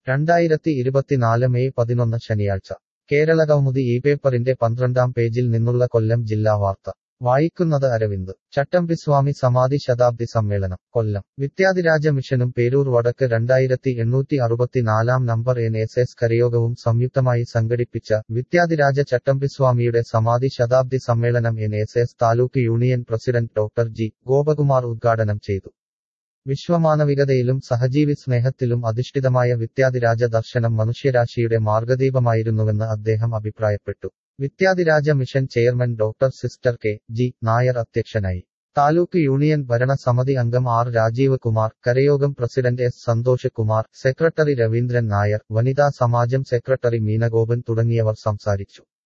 രണ്ടായിരത്തി ഇരുപത്തിനാല് മെയ് പതിനൊന്ന് ശനിയാഴ്ച കേരള കൗമുദി ഈ പേപ്പറിന്റെ പന്ത്രണ്ടാം പേജിൽ നിന്നുള്ള കൊല്ലം ജില്ലാ വാർത്ത വായിക്കുന്നത് അരവിന്ദ് ചട്ടമ്പിസ്വാമി സമാധി ശതാബ്ദി സമ്മേളനം കൊല്ലം വിദ്യാധിരാജ മിഷനും പേരൂർ വടക്ക് രണ്ടായിരത്തി എണ്ണൂറ്റി അറുപത്തിനാലാം നമ്പർ എൻ എസ് എസ് കരയോഗവും സംയുക്തമായി സംഘടിപ്പിച്ച വിദ്യാധിരാജ ചട്ടമ്പിസ്വാമിയുടെ സമാധി ശതാബ്ദി സമ്മേളനം N S S taluk union president doctor G Gopakumar ഉദ്ഘാടനം ചെയ്തു വിശ്വമാനവികതയിലും സഹജീവി സ്നേഹത്തിലും അധിഷ്ഠിതമായ വിദ്യാധിരാജ ദർശനം മനുഷ്യരാശിയുടെ മാർഗദീപമായിരുന്നുവെന്ന് അദ്ദേഹം അഭിപ്രായപ്പെട്ടു Vidyadhiraja mission chairman doctor sister K G Nair അധ്യക്ഷനായി താലൂക്ക് യൂണിയൻ ഭരണസമിതി അംഗം ആർ രാജീവ് കുമാർ കരയോഗം president S Santhosh Kumar secretary Raveendran Nair വനിതാ സമാജം സെക്രട്ടറി മീനഗോപൻ തുടങ്ങിയവർ സംസാരിച്ചു